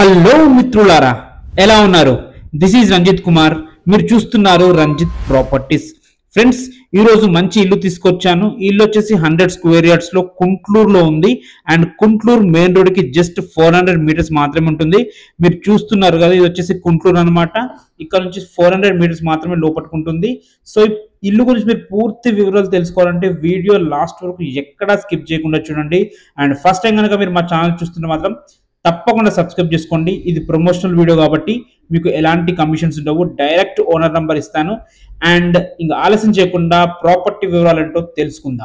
hello మిత్రులారా ఎలా ఉన్నారు దిస్ ఈజ్ రంజిత్ కుమార్ మీరు చూస్తున్నారు రంజిత్ ప్రాపర్టీస్ ఫ్రెండ్స్ ఈ రోజు మంచి ఇల్లు తీసుకొచ్చాను ఈ ఇల్లు వచ్చేసి హండ్రెడ్ స్క్వేర్ యార్డ్స్ లో కుంట్లూరులో ఉంది అండ్ కుంట్లూరు మెయిన్ రోడ్ కి జస్ట్ ఫోర్ హండ్రెడ్ మీటర్స్ మాత్రమే ఉంటుంది మీరు చూస్తున్నారు కదా ఇది వచ్చేసి కుంట్లూరు అన్నమాట ఇక్కడ నుంచి ఫోర్ హండ్రెడ్ మీటర్స్ మాత్రమే లోపట్టుకుంటుంది సో ఈ ఇల్లు గురించి మీరు పూర్తి వివరాలు తెలుసుకోవాలంటే వీడియో లాస్ట్ వరకు ఎక్కడా స్కిప్ చేయకుండా చూడండి అండ్ ఫస్ట్ టైం కనుక మీరు మా ఛానల్ చూస్తుంటే మాత్రం తప్పకుండా సబ్స్క్రైబ్ చేసుకోండి ఇది ప్రమోషనల్ వీడియో కాబట్టి మీకు ఎలాంటి కమిషన్స్ ఉండవు డైరెక్ట్ ఓనర్ నంబర్ ఇస్తాను అండ్ ఇంకా ఆలస్యం చేయకుండా ప్రాపర్టీ వివరాలు ఏంటో తెలుసుకుందాం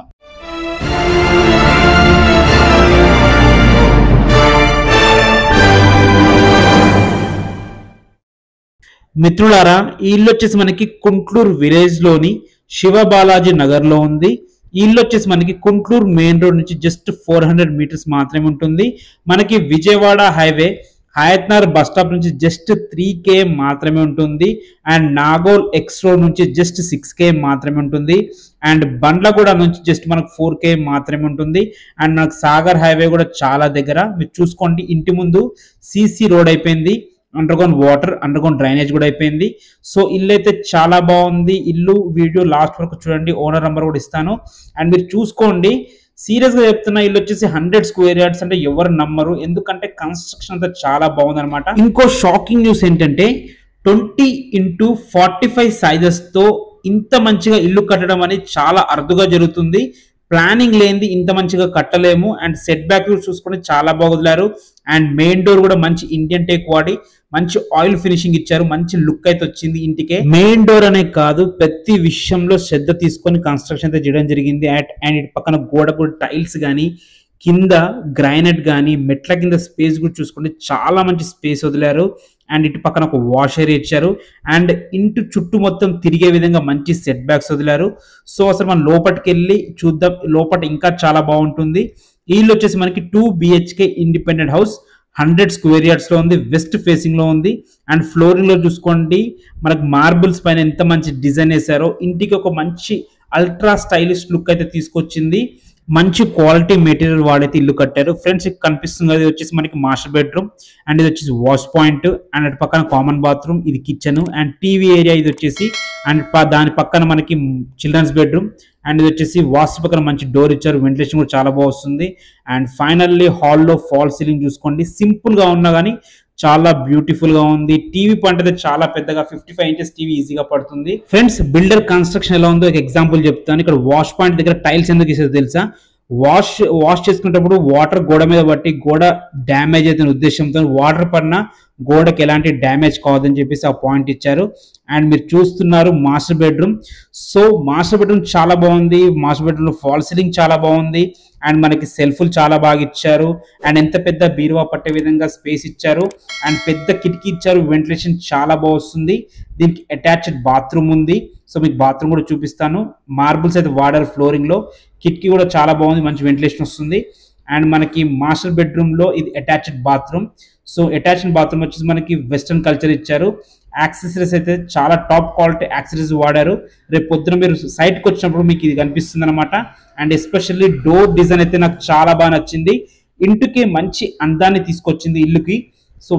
మిత్రులారా ఈ ఇల్లు వచ్చేసి మనకి కుంట్లూరు విలేజ్ లోని శివబాలాజీ నగర్ లో ఉంది ఈ ఇల్లు వచ్చేసి మనకి కుంట్లూరు మెయిన్ రోడ్ నుంచి జస్ట్ ఫోర్ హండ్రెడ్ మీటర్స్ మాత్రమే ఉంటుంది మనకి Vijayawada highway Hayathnagar bus stop నుంచి జస్ట్ త్రీ కే మాత్రమే ఉంటుంది అండ్ నాగోల్ ఎక్స్ రోడ్ నుంచి జస్ట్ సిక్స్ కే మాత్రమే ఉంటుంది అండ్ బండ్లగూడ నుంచి జస్ట్ మనకు ఫోర్ కే మాత్రమే ఉంటుంది అండ్ మనకు సాగర్ హైవే కూడా చాలా దగ్గర మీరు చూసుకోండి ఇంటి ముందు సిసి రోడ్ అయిపోయింది అండర్గ్రౌండ్ వాటర్ అండర్గ్రౌండ్ డ్రైనేజ్ కూడా అయిపోయింది సో ఇల్లు అయితే చాలా బాగుంది ఇల్లు వీడియో లాస్ట్ వరకు చూడండి ఓనర్ నెంబర్ కూడా ఇస్తాను అండ్ మీరు చూసుకోండి సీరియస్ గా చెప్తున్నా ఇల్లు వచ్చేసి హండ్రెడ్ స్క్వేర్ యార్డ్స్ అంటే ఎవరు నమ్మరు ఎందుకంటే కన్స్ట్రక్షన్ అంతా చాలా బాగుంది అనమాట ఇంకో షాకింగ్ న్యూస్ ఏంటంటే twenty into forty five sizes తో ఇంత మంచిగా ఇల్లు కట్టడం అనేది చాలా అరుదుగా జరుగుతుంది ప్లానింగ్ లేనిది ఇంత మంచిగా కట్టలేము అండ్ సెట్ బ్యాక్ చూసుకొని చాలా బాగుదిలారు అండ్ మెయిన్ డోర్ కూడా మంచి ఇండియన్ టేక్ వాడి మంచి ఆయిల్ ఫినిషింగ్ ఇచ్చారు మంచి లుక్ అయితే వచ్చింది ఇంటికే మెయిన్ డోర్ అనే కాదు ప్రతి విషయంలో శ్రద్ధ తీసుకొని కన్స్ట్రక్షన్ అయితే చేయడం జరిగింది అట్ అండ్ ఇటు పక్కన గోడ కూడా టైల్స్ కానీ కింద గ్రైనైట్ కానీ మెట్ల కింద స్పేస్ కూడా చూసుకుంటే చాలా మంచి స్పేస్ వదిలారు అండ్ ఇటు పక్కన ఒక వాష్ ఏరియా ఇచ్చారు అండ్ ఇంటి చుట్టూ మొత్తం తిరిగే విధంగా మంచి సెట్ బ్యాక్స్ వదిలారు సో అసలు మనం లోపలికి వెళ్ళి చూద్దాం లోపల ఇంకా చాలా బాగుంటుంది ఈ ఇల్లు వచ్చేసి మనకి two BHK independent house hundred square yards లో ఉంది వెస్ట్ ఫేసింగ్ లో ఉంది అండ్ ఫ్లోరింగ్ లో చూసుకోండి మనకు మార్బుల్స్ పైన ఎంత మంచి డిజైన్ వేసారో ఇంటికి ఒక మంచి అల్ట్రా స్టైలిష్ లుక్ అయితే తీసుకొచ్చింది మంచి క్వాలిటీ మెటీరియల్ వాడైతే ఇల్లు కట్టారు ఫ్రెండ్స్ ఇక్కడ కనిపిస్తుంది కదా ఇది వచ్చేసి మనకి మాస్టర్ బెడ్రూమ్ అండ్ ఇది వచ్చేసి వాష్ పాయింట్ అండ్ అటు పక్కన కామన్ బాత్రూమ్ ఇది కిచెన్ అండ్ టీవీ ఏరియా ఇది వచ్చేసి అండ్ ప- దాని పక్కన మనకి చిల్డ్రన్స్ బెడ్రూమ్ అండ్ ఇది వచ్చేసి వాస్తు పక్కన మంచి డోర్ ఇచ్చారు వెంటిలేషన్ కూడా చాలా బాగా వస్తుంది అండ్ ఫైనల్లీ హాల్లో ఫాల్ సీలింగ్ చూసుకోండి సింపుల్ గా ఉన్నా కానీ చాలా బ్యూటిఫుల్ గా ఉంది టీవీ పాయింట్ అయితే చాలా పెద్దగా ఫిఫ్టీ ఫైవ్ ఇంచెస్ టీవీ ఈజీగా పడుతుంది ఫ్రెండ్స్ బిల్డర్ కన్స్ట్రక్షన్ ఎలా ఉందో ఒక ఎగ్జాంపుల్ చెప్తాను ఇక్కడ వాష్ పాయింట్ దగ్గర టైల్స్ ఎందుకు ఇసేది తెలుసా వాష్ వాష్ చేసుకునేటప్పుడు వాటర్ గోడ మీద పట్టి గోడ డ్యామేజ్ అయితే ఉద్దేశంతో వాటర్ పడిన గోడకి ఎలాంటి డ్యామేజ్ కావద్దని చెప్పేసి ఆ పాయింట్ ఇచ్చారు అండ్ మీరు చూస్తున్నారు master bedroom so master bedroom చాలా బాగుంది మాస్టర్ బెడ్రూమ్ లో ఫాల్ సీలింగ్ చాలా బాగుంది అండ్ మనకి సెల్ఫ్లు చాలా బాగా ఇచ్చారు అండ్ ఎంత పెద్ద బీరువా పట్టే విధంగా స్పేస్ ఇచ్చారు అండ్ పెద్ద కిటికీ ఇచ్చారు వెంటిలేషన్ చాలా బాగా వస్తుంది దీనికి అటాచ్డ్ బాత్రూమ్ ఉంది సో మీకు బాత్రూమ్ కూడా చూపిస్తాను మార్బుల్స్ అయితే వాడారు ఫ్లోరింగ్ లో కిటికీ కూడా చాలా బాగుంది మంచి వెంటిలేషన్ వస్తుంది అండ్ మనకి మాస్టర్ బెడ్రూమ్ లో ఇది attached bathroom so attached bathroom వచ్చేసి మనకి వెస్ట్రన్ కల్చర్ ఇచ్చారు యాక్సెసరీస్ అయితే చాలా టాప్ క్వాలిటీ యాక్సెసరీస్ వాడారు రేపు పొద్దున మీరు సైట్కి వచ్చినప్పుడు మీకు ఇది కనిపిస్తుంది అనమాట అండ్ ఎస్పెషల్లీ డోర్ డిజైన్ అయితే నాకు చాలా బాగా నచ్చింది ఇంటికి మంచి అందాన్ని తీసుకొచ్చింది ఇల్లుకి సో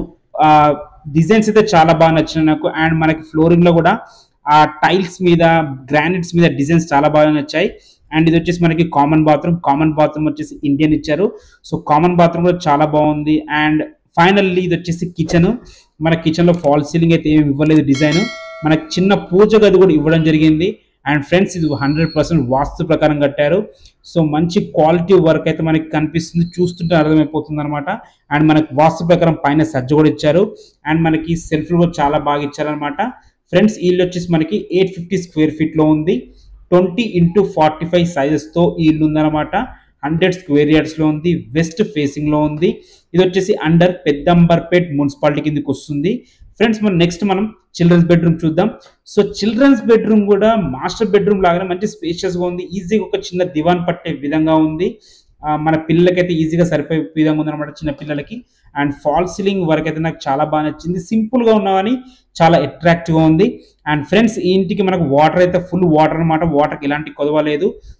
డిజైన్స్ అయితే చాలా బాగా నచ్చినాయి నాకు అండ్ మనకి ఫ్లోరింగ్ లో కూడా ఆ టైల్స్ మీద గ్రానైట్స్ మీద డిజైన్స్ చాలా బాగా నచ్చాయి అండ్ ఇది వచ్చేసి మనకి కామన్ బాత్రూమ్ కామన్ బాత్రూమ్ వచ్చేసి ఇండియన్ ఇచ్చారు సో కామన్ బాత్రూమ్ కూడా చాలా బాగుంది అండ్ ఫైనల్లీ ఇది వచ్చేసి కిచెన్ మన కిచెన్ లో ఫాల్ సీలింగ్ అయితే ఏమి ఇవ్వలేదు డిజైన్ మనకి చిన్న పూజ గది కూడా ఇవ్వడం జరిగింది అండ్ ఫ్రెండ్స్ ఇది హండ్రెడ్ పర్సెంట్ వాస్తు ప్రకారం కట్టారు సో మంచి క్వాలిటీ వర్క్ అయితే మనకి కనిపిస్తుంది చూస్తుంటే అర్థమైపోతుంది అనమాట అండ్ మనకి వాస్తు ప్రకారం పైన సజ్జ కూడా ఇచ్చారు అండ్ మనకి సెల్ఫ్ కూడా చాలా బాగా ఇచ్చారనమాట ఫ్రెండ్స్ ఈ ఇల్లు వచ్చేసి మనకి ఎయిట్ ఫిఫ్టీ స్క్వేర్ ఫీట్ లో ఉంది twenty into forty five sizes తో ఈ ఇల్లు ఉందన్నమాట హండ్రెడ్ స్క్వేర్ యార్డ్స్ లో ఉంది వెస్ట్ ఫేసింగ్ లో ఉంది ఇది వచ్చేసి అండర్ పెద్దంబర్పేట్ మున్సిపాలిటీ కిందకి వస్తుంది ఫ్రెండ్స్ మనం నెక్స్ట్ మనం చిల్డ్రన్స్ బెడ్రూమ్ చూద్దాం సో చిల్డ్రన్స్ బెడ్రూమ్ కూడా మాస్టర్ బెడ్రూమ్ లాగానే మంచి స్పేషియస్ గా ఉంది ఈజీగా ఒక చిన్న దివాన్ పట్టే విధంగా ఉంది ఆ, మన పిల్లలకైతే ఈజీగా సరిపోయే విధంగా ఉందన్నమాట చిన్న పిల్లలకి అండ్ ఫాల్ సీలింగ్ వర్క్ అయితే నాకు చాలా బాగా నచ్చింది సింపుల్ గా ఉన్నా కానీ చాలా అట్రాక్టివ్ గా ఉంది అండ్ ఫ్రెండ్స్ ఈ ఇంటికి మనకు వాటర్ అయితే ఫుల్ వాటర్ అనమాట వాటర్కి ఎలాంటి కొదవ లేదు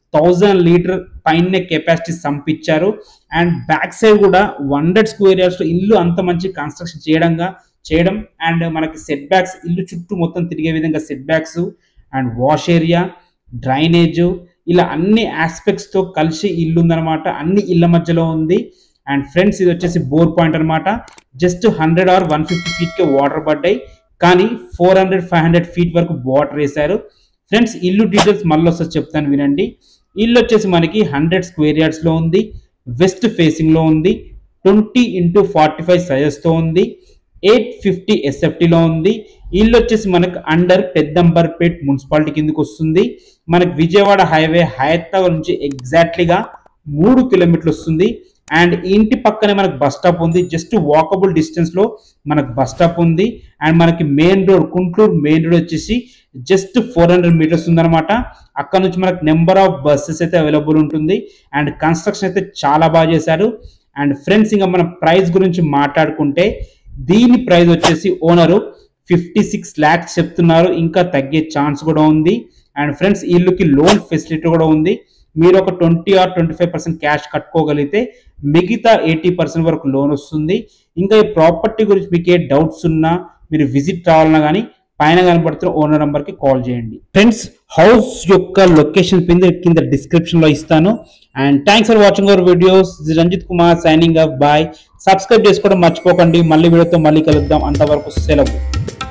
థౌజండ్ లీటర్ పైన కెపాసిటీ సంపించారు అండ్ బ్యాక్ సైడ్ కూడా హండ్రెడ్ స్క్వేర్ యార్డ్స్ లో ఇల్లు అంత మంచి కన్స్ట్రక్షన్ చేయడంగా చేయడం అండ్ మనకి సెట్ బ్యాక్స్ ఇల్లు చుట్టూ మొత్తం తిరిగే విధంగా set backs and wash area drainage ఇలా అన్ని ఆస్పెక్ట్స్ తో కలిసి ఇల్లు ఉందన్నమాట అన్ని ఇళ్ళ మధ్యలో ఉంది అండ్ ఫ్రెండ్స్ ఇది వచ్చేసి బోర్ పాయింట్ అన్నమాట just hundred or one fifty feet కే వాటర్ పడ్డాయి కానీ four hundred five hundred feet వరకు వాటర్ వేశారు ఫ్రెండ్స్ ఇల్లు డీటెయిల్స్ మళ్ళీ వస్తుంది చెప్తాను వినండి ఇల్లు వచ్చేసి మనకి హండ్రెడ్ స్క్వేర్ యార్డ్స్ లో ఉంది వెస్ట్ ఫేసింగ్ లో ఉంది ట్వంటీ ఇంటూ ఫార్టీ ఫైవ్ సైజెస్తో ఉంది ఎయిట్ ఫిఫ్టీ ఎస్ఎఫ్టీలో ఉంది ఇల్లు వచ్చేసి మనకు అండర్ పెద్దంబర్పేట్ మున్సిపాలిటీ కిందకి వస్తుంది మనకి విజయవాడ హైవే హయత్నగర్ నుంచి ఎగ్జాక్ట్లీగా మూడు కిలోమీటర్లు వస్తుంది అండ్ ఇంటి పక్కనే మనకు బస్ స్టాప్ ఉంది జస్ట్ వాకబుల్ డిస్టెన్స్ లో మనకు బస్ స్టాప్ ఉంది అండ్ మనకి main road Guntur main road వచ్చేసి జస్ట్ ఫోర్ హండ్రెడ్ మీటర్స్ ఉందన్నమాట అక్కడ నుంచి మనకు నెంబర్ ఆఫ్ బస్సెస్ అయితే అవైలబుల్ ఉంటుంది అండ్ కన్స్ట్రక్షన్ అయితే చాలా బాగా చేశారు అండ్ ఫ్రెండ్స్ ఇంకా మన ప్రైస్ గురించి మాట్లాడుకుంటే దీని ప్రైస్ వచ్చేసి ఓనరు ఫిఫ్టీ సిక్స్ ల్యాక్స్ చెప్తున్నారు ఇంకా తగ్గే ఛాన్స్ కూడా ఉంది అండ్ ఫ్రెండ్స్ ఇల్లుకి లోన్ ఫెసిలిటీ కూడా ఉంది మీరు ఒక twenty or twenty five percent cash కట్టుకోగలిగితే మిగతా ఎయిటీ పర్సెంట్ వరకు లోన్ వస్తుంది ఇంకా ఈ ప్రాపర్టీ గురించి మీకు ఏ డౌట్స్ ఉన్నా మీరు విజిట్ రావాలన్నా కానీ పైన కనబడుతున్న ఓనర్ నంబర్ కి కాల్ చేయండి ఫ్రెండ్స్ హౌస్ యొక్క లొకేషన్ కింద కింద డిస్క్రిప్షన్ లో ఇస్తాను and thanks for watching our videos Ranjith Kumar signing up bye subscribe చేసుకోవడం మర్చిపోకండి మళ్ళీ వీడియోతో మళ్ళీ కలుద్దాం అంతవరకు సెలవు